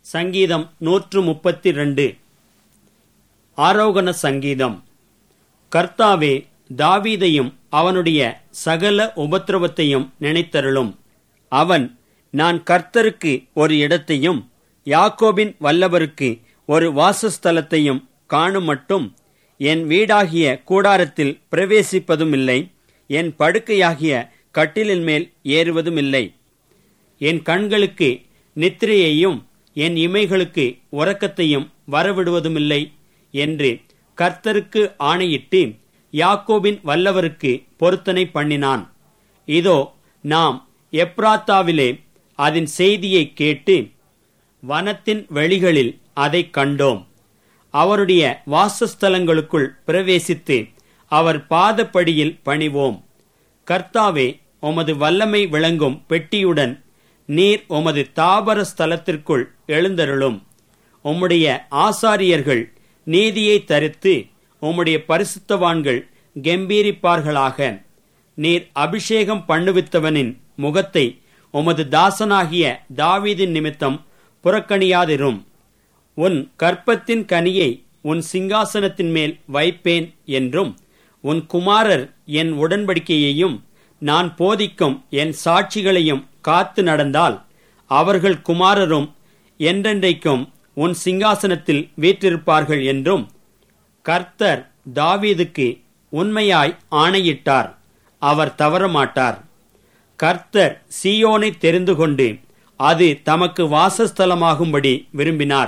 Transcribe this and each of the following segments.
சங்கீதம் நூற்று முப்பத்தி ரெண்டு ஆரோகண சங்கீதம் கர்த்தாவே தாவீதையும் அவனுடைய சகல உபத்திரவத்தையும் நினைத்தருளும் அவன் நான் கர்த்தருக்கு ஒரு இடத்தையும் யாக்கோபின் வல்லவருக்கு ஒரு வாசஸ்தலத்தையும் காணும் மட்டும் என் வீடாகிய கூடாரத்தில் பிரவேசிப்பதுமில்லை என் படுக்கையாகிய கட்டிலின் மேல் ஏறுவதுமில்லை என் கண்களுக்கு நித்திரையையும் என் இமைகளுக்கு உறக்கத்தையும் வரவிடுவதுமில்லை என்று கர்த்தருக்கு ஆணையிட்டு யாக்கோபின் வல்லவருக்கு பொருத்தனை பண்ணினான் இதோ நாம் எப்ராத்தாவிலே அதன் செய்தியை கேட்டு வனத்தின் வெளிகளில் அதைக் கண்டோம் அவருடைய வாசஸ்தலங்களுக்குள் பிரவேசித்து அவர் பாதப்படியில் பணிவோம் கர்த்தாவே உமது வல்லமை விளங்கும் பெட்டியுடன் நீர் உமது தாபர ஸ்தலத்திற்குள் எழுந்தருளும் உம்முடைய ஆசாரியர்கள் நீதியை தரித்து உம்முடைய பரிசுத்தவான்கள் கெம்பீரிப்பார்களாக நீர் அபிஷேகம் பண்ணுவித்தவனின் முகத்தை உமது தாசனாகிய தாவீதின் நிமித்தம் புறக்கணியாதிரும் உன் கற்பத்தின் கனியை உன் சிங்காசனத்தின் மேல் வைப்பேன் என்றும் உன் குமாரர் என் உடன்படிக்கையையும் நான் போதிக்கும் என் சாட்சிகளையும் காத்து நடந்தால் அவர்கள் குமாரரும் என்றென்றைக்கும் உன் சிங்காசனத்தில் வீற்றிருப்பார்கள் என்றும் கர்த்தர் தாவீதுக்கு உண்மையாய் ஆணையிட்டார் அவர் தவறமாட்டார் கர்த்தர் சீயோனை தெரிந்து கொண்டு அது தமக்கு வாசஸ்தலமாகும்படி விரும்பினார்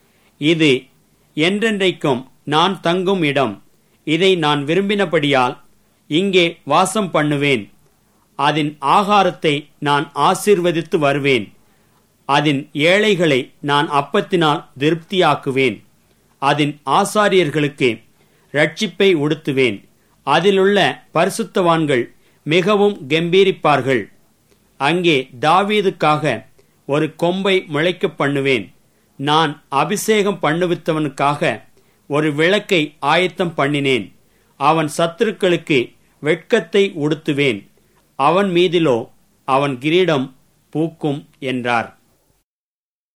இது என்றென்றைக்கும் நான் தங்கும் இடம் இதை நான் விரும்பினபடியால் இங்கே வாசம் பண்ணுவேன் அதன் ஆகாரத்தை நான் ஆசீர்வதித்து வருவேன் அதன் ஏழைகளை நான் அப்பத்தினால் திருப்தியாக்குவேன் அதன் ஆசாரியர்களுக்கு ரட்சிப்பை உடுத்துவேன் அதிலுள்ள பரிசுத்தவான்கள் மிகவும் கம்பீரிப்பார்கள் அங்கே தாவீதுக்காக ஒரு கொம்பை முளைக்க பண்ணுவேன் நான் அபிஷேகம் பண்ணுவித்தவனுக்காக ஒரு விளக்கை ஆயத்தம் பண்ணினேன் அவன் சத்துருக்களுக்கு வெட்கத்தை உடுத்துவேன் அவன் மீதிலோ அவன் கிரீடம் பூக்கும் என்றார்